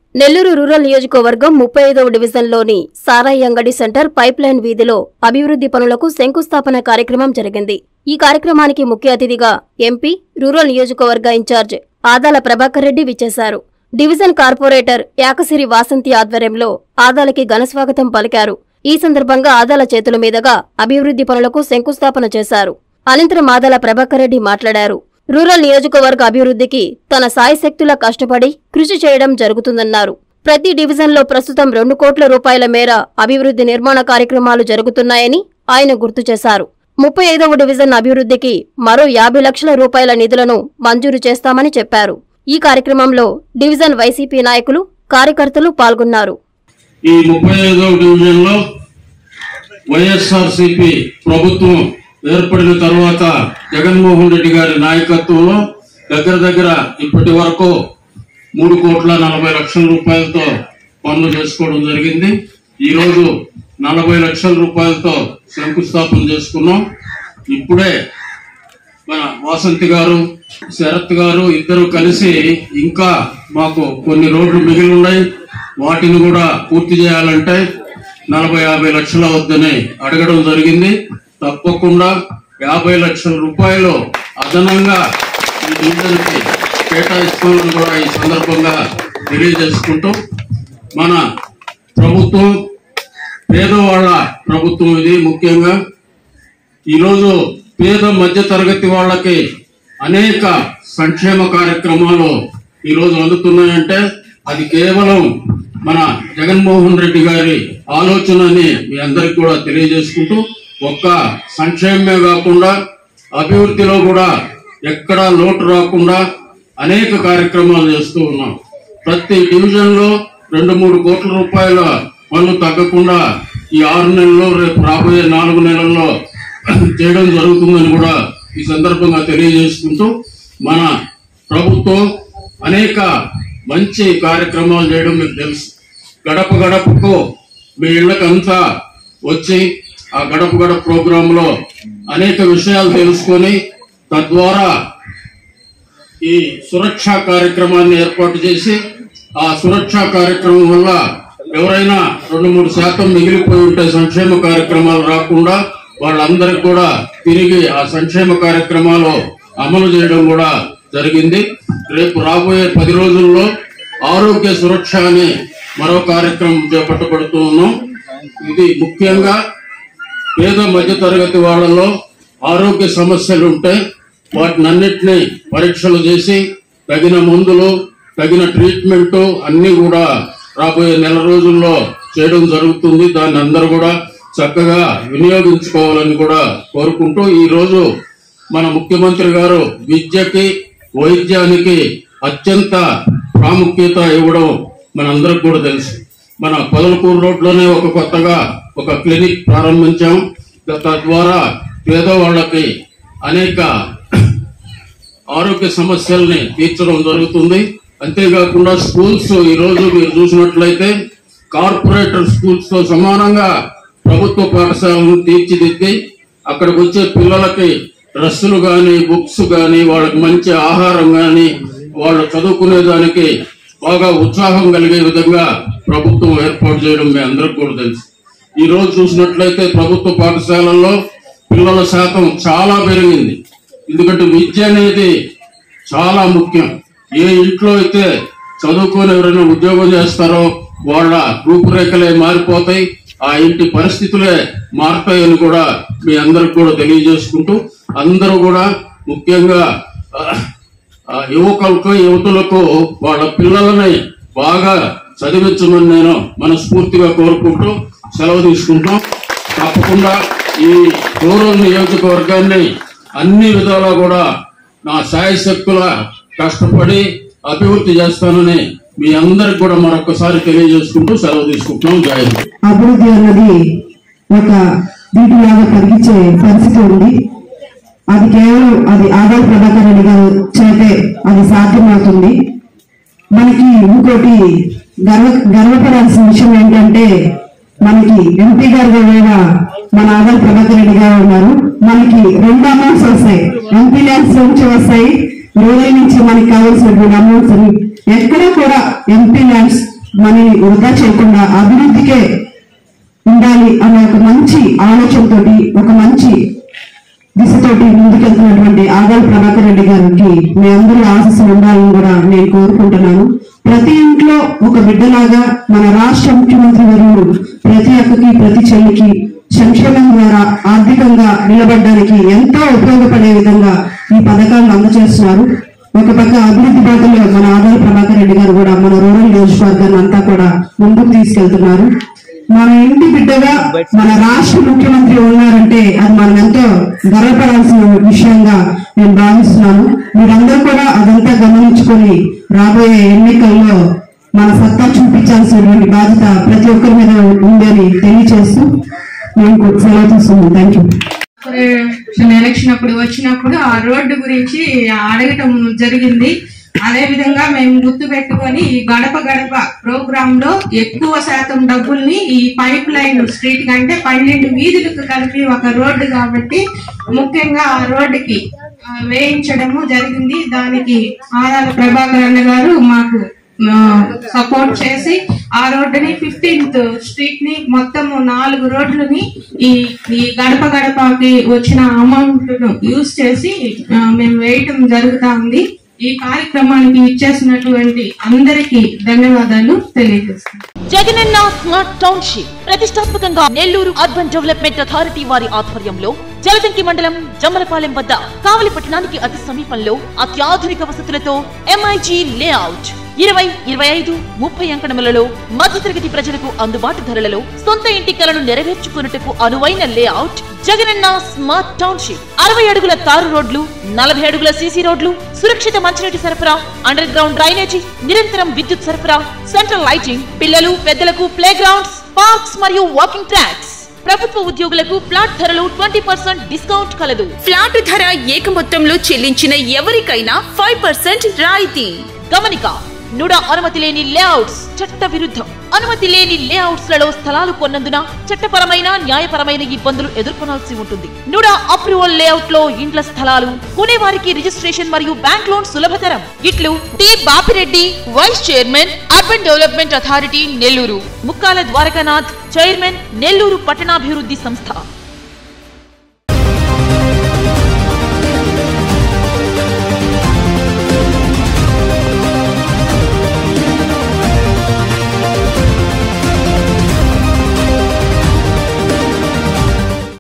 Nellore rural నియోజకవర్గం ముప్పై ఐదవ డివిజన్లోని సారాయి అంగడి సెంటర్ పైప్ లైన్ వీధిలో అభివృద్ధి పనులకు శంకుస్థాపన కార్యక్రమం జరిగింది ఈ కార్యక్రమానికి ముఖ్య అతిథిగా ఎంపీ రూరల్ నియోజకవర్గ ఇన్ఛార్జ్ ఆదాల ప్రభాకర్ రెడ్డి విచ్చేశారు డివిజన్ కార్పొరేటర్ యాకసిరి వాసంతి ఆధ్వర్యంలో ఆదాలకి ఘనస్వాగతం పలికారు ఈ సందర్భంగా ఆదాల చేతుల మీదుగా అభివృద్ధి పనులకు శంకుస్థాపన చేశారు అనంతరం ఆదాల ప్రభాకర్ రెడ్డి మాట్లాడారు రూరల్ నియోజకవర్గ అభివృద్ధికి తన సాయశక్తులా కష్టపడి కృషి చేయడం జరుగుతుందన్నారు ప్రతి డివిజన్లో ప్రస్తుతం రెండు కోట్ల రూపాయల మేర అభివృద్ధి నిర్మాణ కార్యక్రమాలు జరుగుతున్నాయని ఆయన గుర్తు చేశారు ముప్పై ఐదవ డివిజన్ అభివృద్ధికి మరో యాభై లక్షల రూపాయల నిధులను మంజూరు చేస్తామని చెప్పారు ఈ కార్యక్రమంలో డివిజన్ వైసీపీ నాయకులు కార్యకర్తలు పాల్గొన్నారు ఈ ముప్పై ఐదవ డివిజన్లో వైఎస్ఆర్సిపి ప్రభుత్వం ఏర్పడిన తర్వాత జగన్మోహన్ రెడ్డి గారి నాయకత్వంలో దగ్గర దగ్గర ఇప్పటి వరకు మూడు కోట్ల నలభై లక్షల రూపాయలతో పనులు చేసుకోవడం జరిగింది ఈ రోజు నలభై లక్షల రూపాయలతో శంకుస్థాపన చేసుకున్నాం ఇప్పుడే మన వాసంతి గారు శరత్ గారు ఇద్దరు కలిసి ఇంకా మాకు కొన్ని రోడ్లు మిగిలి ఉన్నాయి వాటిని కూడా పూర్తి చేయాలంటే నలభై యాభై లక్షల వద్దని అడగడం జరిగింది తప్పకుండా యాభై లక్షల రూపాయలు అదనంగా ఈ డివిజన్కి కేటాయిస్తామని కూడా ఈ సందర్భంగా తెలియజేసుకుంటూ మన ప్రభుత్వం పేదవాళ్ల ప్రభుత్వం ఇది ముఖ్యంగా ఈరోజు పేద మధ్య తరగతి వాళ్ళకి అనేక సంక్షేమ కార్యక్రమాలు ఈరోజు అందుతున్నాయంటే అది కేవలం మన జగన్మోహన్ రెడ్డి గారి ఆలోచన అని మీ అందరికి కూడా తెలియజేసుకుంటూ ఒక్క సంక్షేమమే కాకుండా అభివృద్ధిలో కూడా ఎక్కడా లోటు రాకుండా అనేక కార్యక్రమాలు చేస్తూ ఉన్నాం ప్రతి డివిజన్ లో రెండు మూడు కోట్ల రూపాయల పనులు తగ్గకుండా ఈ ఆరు నెలల్లో రేపు రాబోయే నాలుగు నెలల్లో చేయడం జరుగుతుందని కూడా ఈ సందర్భంగా తెలియజేసుకుంటూ మన ప్రభుత్వం అనేక మంచి కార్యక్రమాలు చేయడం మీకు తెలుసు గడప గడపకు మీ ఇళ్ళకంతా వచ్చి ఆ గడప గడప ప్రోగ్రామ్ లో అనేక విషయాలు తెలుసుకొని తద్వారా ఈ సురక్షా కార్యక్రమాన్ని ఏర్పాటు చేసి ఆ సురక్షా కార్యక్రమం వల్ల ఎవరైనా రెండు మూడు శాతం మిగిలిపోయి ఉంటే సంక్షేమ కార్యక్రమాలు రాకుండా వాళ్ళందరికి కూడా తిరిగి ఆ సంక్షేమ కార్యక్రమాలు అమలు చేయడం కూడా జరిగింది రేపు రాబోయే పది రోజుల్లో ఆరోగ్య సురక్ష అనే మరో కార్యక్రమం చేపట్టబడుతూ ఉన్నాం ఇది ముఖ్యంగా పేద మధ్య తరగతి వాళ్ళలో ఆరోగ్య సమస్యలు ఉంటే వాటినన్నిటినీ పరీక్షలు చేసి తగిన మందులు తగిన ట్రీట్మెంట్ అన్ని కూడా రాబోయే నెల రోజుల్లో చేయడం జరుగుతుంది దాన్ని అందరూ కూడా చక్కగా వినియోగించుకోవాలని కూడా కోరుకుంటూ ఈ రోజు మన ముఖ్యమంత్రి గారు విద్యకి వైద్యానికి అత్యంత ప్రాముఖ్యత ఇవ్వడం మనందరికి కూడా తెలుసు మన పొదలకూరు రోడ్లోనే ఒక కొత్తగా ఒక క్లినిక్ ప్రారంభించాం తద్వారా పేదవాళ్ళకి అనేక ఆరోగ్య సమస్యల్ని తీర్చడం జరుగుతుంది అంతేకాకుండా స్కూల్స్ ఈ రోజు మీరు చూసినట్లయితే కార్పొరేటర్ స్కూల్స్ తో సమానంగా ప్రభుత్వ పాఠశాలను తీర్చిదిద్ది అక్కడికి వచ్చే పిల్లలకి డ్రెస్సులు గాని బుక్స్ గాని వాళ్ళకి మంచి ఆహారం గాని వాళ్ళు చదువుకునే దానికి బాగా ఉత్సాహం కలిగే విధంగా ప్రభుత్వం ఏర్పాటు చేయడం మీ అందరికి కూడా తెలుసు ఈ రోజు చూసినట్లయితే ప్రభుత్వ పాఠశాలల్లో పిల్లల శాతం చాలా పెరిగింది ఎందుకంటే విద్య అనేది చాలా ముఖ్యం ఏ ఇంట్లో అయితే చదువుకొని ఎవరైనా ఉద్యోగం చేస్తారో వాళ్ళ రూపురేఖలే మారిపోతాయి ఆ ఇంటి పరిస్థితులే మారుతాయని కూడా మీ అందరికి కూడా తెలియజేసుకుంటూ అందరూ కూడా ముఖ్యంగా ఆ, ఆ యువకులకు యువతులకు వాళ్ళ పిల్లలని బాగా చదివించమని నేను మనస్ఫూర్తిగా కోరుకుంటూ సెలవు తీసుకుంటాం తప్పకుండా ఈ రూరల్ నియోజకవర్గాన్ని అన్ని విధాలా కూడా నా శాయశక్తుల కష్టపడి అభివృద్ధి చేస్తానని మీ అందరికి కూడా మరొకసారి తెలియజేసుకుంటూ సెలవు తీసుకుంటున్నాం జై హింద్. అభివృద్ధి అన్నది ఒక వీటిలాగా తగ్గించే పరిస్థితి ఉంది అది కేవలం అది ఆదాయ ప్రభాకర్ రెడ్డి గారు చేతే అది సాధ్యమవుతుంది మనకి ఇంకోటి గర్వ గర్వపడాల్సిన విషయం ఏంటంటే మనకి ఎంపీ గారు కూడా మన ఆదాయ ప్రభాకర్ రెడ్డి గారు ఉన్నారు మనకి రెండు అమౌంట్స్ వస్తాయి ఎంపీ ల్యాండ్స్ నుంచి వస్తాయి రూరల్ నుంచి మనకి కావాల్సినటువంటి అమౌంట్స్ ఎక్కడ కూడా ఎంపీ ల్యాండ్స్ మనని వృధా చేయకుండా అభివృద్ధికే ఉండాలి అనే ఒక మంచి ఆలోచనతోటి ఒక మంచి దిశతోటి ముందుకెళ్తున్నటువంటి ఆదాల ప్రభాకర్ రెడ్డి గారికి మీ అందరి ఆశస్సులు ఉండాలని కూడా నేను కోరుకుంటున్నాను ప్రతి ఇంట్లో ఒక బిడ్డలాగా మన రాష్ట్ర ముఖ్యమంత్రి వర్యుడు ప్రతి అక్కకి ప్రతి చెల్లికి సంక్షేమం ద్వారా ఆర్థికంగా నిలబడడానికి ఎంతో ఉపయోగపడే విధంగా ఈ పథకాలను అందజేస్తున్నారు ఒక పక్క అభివృద్ధి బాటలో మన ఆదాల ప్రభాకర్ రెడ్డి గారు కూడా మన రూరల్ నియోజకవర్గాన్ని అంతా కూడా ముందుకు తీసుకెళ్తున్నారు మన ఇంటి బిడ్డగా మన రాష్ట్ర ముఖ్యమంత్రి ఉన్నారంటే అది మనం ఎంతో గర్వపడాల్సిన విషయంగా నేను భావిస్తున్నాను మీరందరూ కూడా అదంతా గమనించుకొని రాబోయే ఎన్నికల్లో మన సత్తా చూపించాల్సినటువంటి బాధ్యత ప్రతి ఒక్కరి మీద ఉందని తెలియచేస్తూ నేను సెలవు తీసుకున్నాను థ్యాంక్ యూ కార్పొరేషన్ ఎలక్షన్ అప్పుడు వచ్చినప్పుడు ఆ రోడ్డు గురించి అడగటం జరిగింది అదే విధంగా మేము గుర్తు పెట్టుకొని ఈ గడప గడప ప్రోగ్రామ్ లో ఎక్కువ శాతం డబ్బుల్ని ఈ పైప్ లైన్ స్ట్రీట్ కంటే పన్నెండు వీధులకు కలిపి ఒక రోడ్డు కాబట్టి ముఖ్యంగా ఆ రోడ్డుకి ఆ, వేయించడము జరిగింది దానికి ఆదాల ప్రభాకర్ అన్న గారు మాకు సపోర్ట్ చేసి ఆ రోడ్డుని ఫిఫ్టీన్త్ స్ట్రీట్ ని మొత్తము నాలుగు రోడ్లని ఈ ఈ గడప గడపకి వచ్చిన అమౌంట్ ను యూజ్ చేసి ఆ, మేము వేయటం జరుగుతా ఉంది ఈ కార్యక్రమానికి ఇచ్చేసినటువంటి అందరికీ ధన్యవాదాలు తెలియజేస్తున్నాను జగనన్న స్మార్ట్ టౌన్షిప్ ప్రతిష్టాత్మకంగా నెల్లూరు అర్బన్ డెవలప్మెంట్ అథారిటీ వారి ఆధ్వర్యంలో జలదంకి మండలం జమ్మలపాలెం వద్ద కావలి పట్టణానికి అతి సమీపంలో అత్యాధునిక వసతులతో ఎంఐజీ లేఅవుట్ ఇరవై ఇరవై ఐదు ముప్పై అంకణములలో మధ్యతరగతి ప్రజలకు అందుబాటు ధరలలో సొంత ఇంటి కలను నెరవేర్చుకున్నట్టుకు అనువైన లేఅవుట్ జగనన్న స్మార్ట్ టౌన్షిప్ అరవై అడుగుల తారు రోడ్లు నలభై అడుగుల సీసీ రోడ్లు సురక్షిత మంచినీటి సరఫరా అండర్ గ్రౌండ్ డ్రైనేజీ నిరంతరం విద్యుత్ సరఫరా సెంట్రల్ లైటింగ్ పిల్లలు పెద్దలకు ప్లే గ్రౌండ్స్ పార్క్స్ మరియు వాకింగ్ ట్రాక్స్ ప్రభుత్వ ఉద్యోగులకు ఫ్లాట్ ధరలు ట్వంటీ పర్సెంట్ డిస్కౌంట్ కలదు ఫ్లాట్ ధర ఏక మొత్తంలో చెల్లించిన ఎవరికైనా ఫైవ్ పర్సెంట్ రాయితీ గమనిక నుడ అనుమతి లేని లేఅవుట్స్ చట్ట విరుద్ధం అనుమతి లేని లేఅవుట్స్ లలో స్థలాలు కొన్నందున చట్టపరమైన న్యాయపరమైన ఇబ్బందులు ఎదుర్కొనాల్సి ఉంటుంది నుడ అప్రూవల్ లేఅవుట్ లో ఇండ్ల స్థలాలు కొనేవారికి రిజిస్ట్రేషన్ మరియు బ్యాంక్ లోన్ సులభతరం ఇట్లు T Bapireddy vice chairman urban development authority Nellore Mukkala Dwarakanath chairman Nellore పట్టణాభివృద్ధి సంస్థ